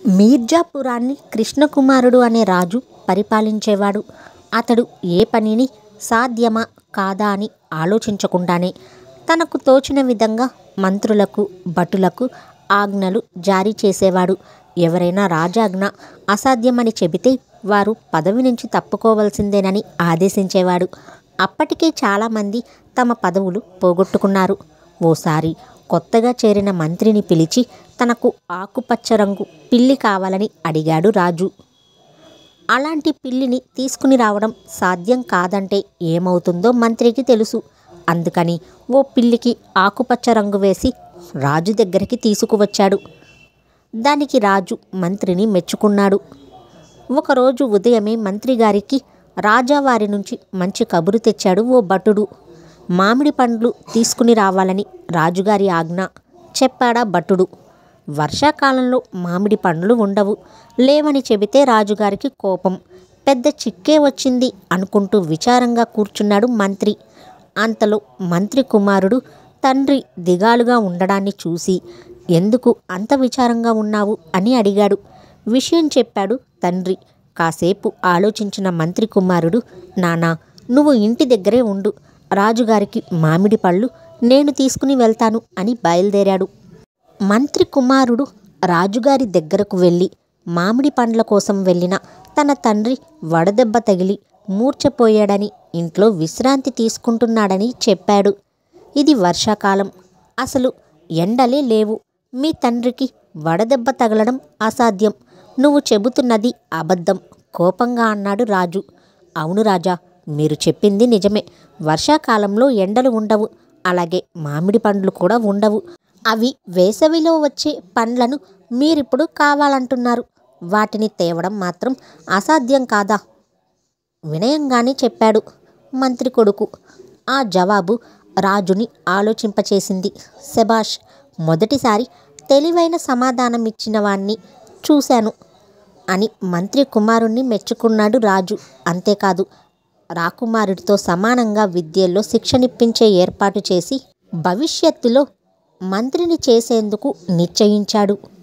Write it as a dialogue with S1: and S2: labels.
S1: మీర్జాపురాన్ని కృష్ణకుమారుడు అనే రాజు పరిపాలించేవాడు అతడు ఏ పనిని సాధ్యమా కాదా అని ఆలోచించకుండానే తనకు తోచిన విధంగా మంత్రులకు భటులకు ఆజ్ఞలు జారీ చేసేవాడు ఎవరైనా రాజాజ్ఞ అసాధ్యమని చెబితే వారు పదవి నుంచి తప్పుకోవలసిందేనని ఆదేశించేవాడు అప్పటికే చాలామంది తమ పదవులు పోగొట్టుకున్నారు ఓసారి కొత్తగా చేరిన మంత్రిని పిలిచి తనకు ఆకుపచ్చ రంగు పిల్లి కావాలని అడిగాడు రాజు అలాంటి పిల్లిని తీసుకుని రావడం సాధ్యం కాదంటే ఏమవుతుందో మంత్రికి తెలుసు అందుకని ఓ పిల్లికి ఆకుపచ్చ రంగు వేసి రాజు దగ్గరికి తీసుకువచ్చాడు దానికి రాజు మంత్రిని మెచ్చుకున్నాడు ఒకరోజు ఉదయమే మంత్రి గారికి రాజావారి నుంచి మంచి కబురు తెచ్చాడు ఓ భటుడు మామిడి పండ్లు తీసుకుని రావాలని రాజుగారి ఆజ్ఞ చెప్పాడా భటుడు వర్షాకాలంలో మామిడి పండ్లు ఉండవు లేవని చెబితే రాజుగారికి కోపం పెద్ద చిక్కే వచ్చింది అనుకుంటూ విచారంగా కూర్చున్నాడు మంత్రి అంతలో మంత్రి కుమారుడు తండ్రి దిగాలుగా ఉండడాన్ని చూసి ఎందుకు అంత విచారంగా ఉన్నావు అని అడిగాడు విషయం చెప్పాడు తండ్రి కాసేపు ఆలోచించిన మంత్రి కుమారుడు నానా నువ్వు ఇంటి దగ్గరే ఉండు రాజుగారికి మామిడి పళ్ళు నేను తీసుకుని వెళ్తాను అని బయలుదేరాడు మంత్రి కుమారుడు రాజుగారి దగ్గరకు వెళ్ళి మామిడి పండ్ల కోసం వెళ్ళిన తన తండ్రి వడదెబ్బ తగిలి మూర్ఛపోయాడని ఇంట్లో విశ్రాంతి తీసుకుంటున్నాడని చెప్పాడు ఇది వర్షాకాలం అసలు ఎండలే లేవు మీ తండ్రికి వడదెబ్బ తగలడం అసాధ్యం నువ్వు చెబుతున్నది అబద్ధం కోపంగా అన్నాడు రాజు అవును రాజా మీరు చెప్పింది నిజమే వర్షాకాలంలో ఎండలు ఉండవు అలాగే మామిడి పండ్లు కూడా ఉండవు అవి వేసవిలో వచ్చే పండ్లను మీరిప్పుడు కావాలంటున్నారు వాటిని తేవడం మాత్రం అసాధ్యం కాదా వినయంగానే చెప్పాడు మంత్రి కొడుకు ఆ జవాబు రాజుని ఆలోచింపచేసింది శబాష్ మొదటిసారి తెలివైన సమాధానం ఇచ్చిన వాణ్ణి చూశాను అని మంత్రి కుమారుణ్ణి మెచ్చుకున్నాడు రాజు అంతేకాదు రాకుమారుడితో సమానంగా విద్యల్లో శిక్షణిప్పించే ఏర్పాటు చేసి భవిష్యత్తులో మంత్రిని చేసేందుకు నిశ్చయించాడు